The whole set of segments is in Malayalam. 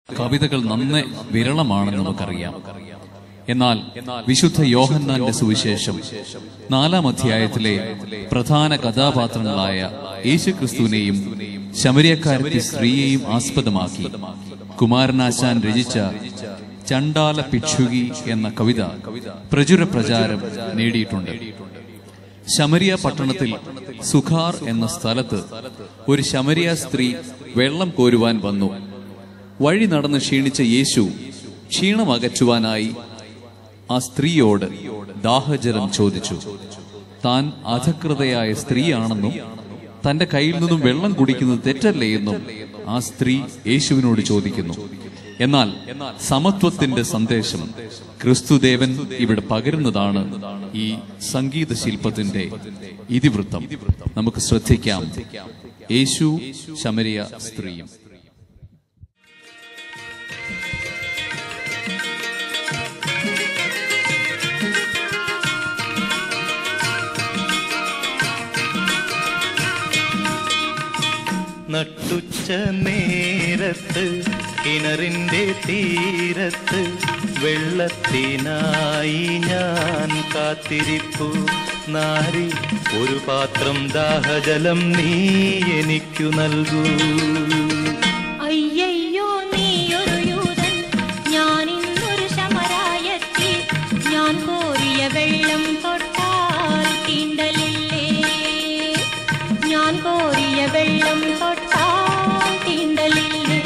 കവിതകൾ നന്നെ വിരളമാണെന്ന് നമുക്കറിയാം എന്നാൽ വിശുദ്ധ യോഹന്നാന്റെ സുവിശേഷം നാലാം അധ്യായത്തിലെ പ്രധാന കഥാപാത്രങ്ങളായ യേശുക്രിസ്തുവിനെയും ശമരിയക്കാരത്തി സ്ത്രീയെയും ആസ്പദമാക്കി കുമാരനാശാൻ രചിച്ച ചണ്ടാല ഭിക്ഷുകി എന്ന കവിത പ്രചുര പ്രചാരം നേടിയിട്ടുണ്ട് ശമരിയ പട്ടണത്തിൽ സുഖാർ എന്ന സ്ഥലത്ത് ഒരു ശമരിയ സ്ത്രീ വെള്ളം കോരുവാൻ വന്നു വഴി നടന്ന് ക്ഷീണിച്ച യേശു ക്ഷീണം അകറ്റുവാനായി ആ സ്ത്രീയോട് ദാഹജലം ചോദിച്ചു താൻ അധകൃതയായ സ്ത്രീയാണെന്നും തന്റെ കയ്യിൽ നിന്നും വെള്ളം കുടിക്കുന്നത് തെറ്റല്ലേ എന്നും ആ സ്ത്രീ യേശുവിനോട് ചോദിക്കുന്നു എന്നാൽ സമത്വത്തിന്റെ സന്ദേശം ക്രിസ്തുദേവൻ ഇവിടെ പകരുന്നതാണ് ഈ സംഗീത ശില്പത്തിന്റെ ഇതിവൃത്തം നമുക്ക് ശ്രദ്ധിക്കാം യേശു ശമരിയ സ്ത്രീയും നട്ടുച്ച നേരത്ത് കിണറിന്റെ തീരത്ത് വെള്ളത്തിനായി ഞാൻ കാത്തിരിപ്പു നാരി ഒരു പാത്രം ദാഹജലം നീ എനിക്കു നൽകൂ അയ്യയ്യോ നീയൊരു യൂതൻ ഞാൻ ഇന്നൊരു ശമരായത്തി ഞാൻ കോരിയ വെള്ളം തൊട്ടാൽ തീണ്ടലില്ലേ ഞാൻ കോരിയ വെള്ളം തൊട്ടാൽ തീണ്ടലില്ലേ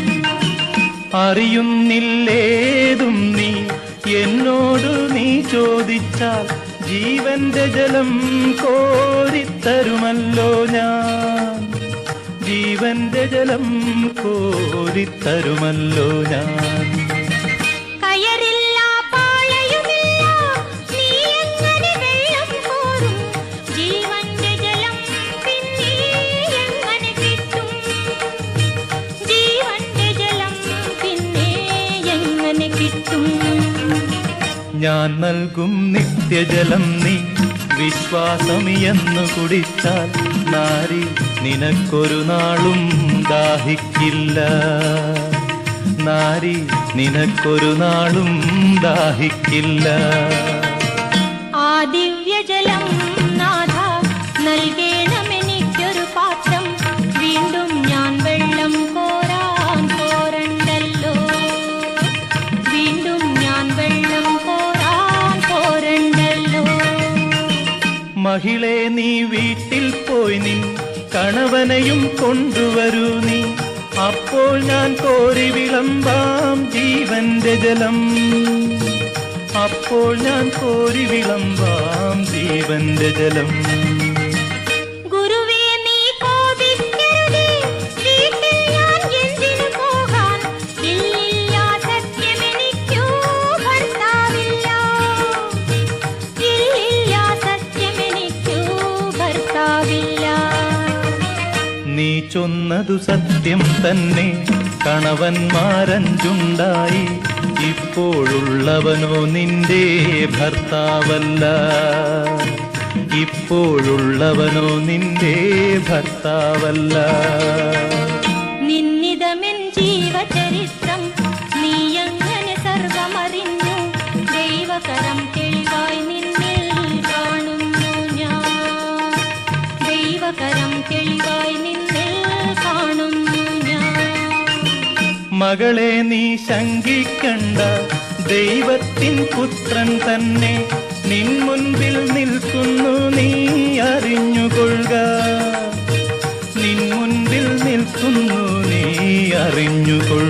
അറിയുന്നില്ലേതും നീ എന്നോട് നീ ചോദിച്ചാൽ ജീവന്റെ ജലം കോരിത്തരുമല്ലോ ഞാൻ ജീവന്റെ ജലം കോരിത്തരുമല്ലോ ഞാൻ കയറില്ല പാളയുമില്ല നീ എങ്ങനെ വെള്ളം കോരും ജീവന്റെ ജലം പിന്നെ എങ്ങനെ കിട്ടും ജീവന്റെ ജലം പിന്നെ എങ്ങനെ കിട്ടും ഞാൻ നൽകും നിത്യജലം നീ വിശ്വാസമിയെന്നു കുടിച്ചാൽ നാരി നിനക്കൊരു നാളും ദാഹിക്കില്ല നാരി നിനക്കൊരു നാളും ദാഹിക്കില്ല ആ ദിവ്യജലം നാഥ നൽകേണമെനിക്കൊരു പാത്രം വീണ്ടും ഞാൻ വെള്ളം കോരാൻ പോരണ്ടല്ലോ വീണ്ടും ഞാൻ വെള്ളം കോരാൻ പോരണ്ടല്ലോ മഹിളെ നീ വീട്ടിൽ പോയി നിൻ കണവനെയും കൊണ്ടുവരൂ നീ അപ്പോൾ ഞാൻ കോരി വിളമ്പാം ജീവന്റെ ജലം അപ്പോൾ ഞാൻ കോരി വിളമ്പാം ജീവന്റെ ജലം ഗുരുവേ നീ കോപിക്കരുതേ വീട്ടിൽ ഞാൻ എന്തിനു പോകാൻ ഇല്ലില്ല സത്യമെനിക്കു ഭർത്താവില്ല ഇല്ലില്ല സത്യമെനിക്കു ഭർത്താവില്ല നീ ചൊന്നതു സത്യം തന്നെ കണവന്മാരഞ്ചുണ്ടായി ഇപ്പോഴുള്ളവനോ നിന്റെ ഭർത്താവല്ല ഇപ്പോഴുള്ളവനോ നിന്റെ ഭർത്താവല്ല നിന്നിതമെൻ ജീവചരിത്രം നീ എങ്ങനെ സർവമറിഞ്ഞു ദൈവകരം തെളിവായി നിന്നിൽ കാണുന്നു ഞാൻ ദൈവകരം തെളിവായി നിന്നിൽ കാണുന്നു ഞാൻ മകളെ നീ ശങ്കിക്കണ്ട ദൈവത്തിൻ പുത്രൻ തന്നെ നിൻ മുൻപിൽ നിൽക്കുന്നു നീ അറിഞ്ഞുകൊള്ളുക നിൻ മുൻപിൽ നിൽക്കുന്നു നീ അറിഞ്ഞുകൊള്ളുക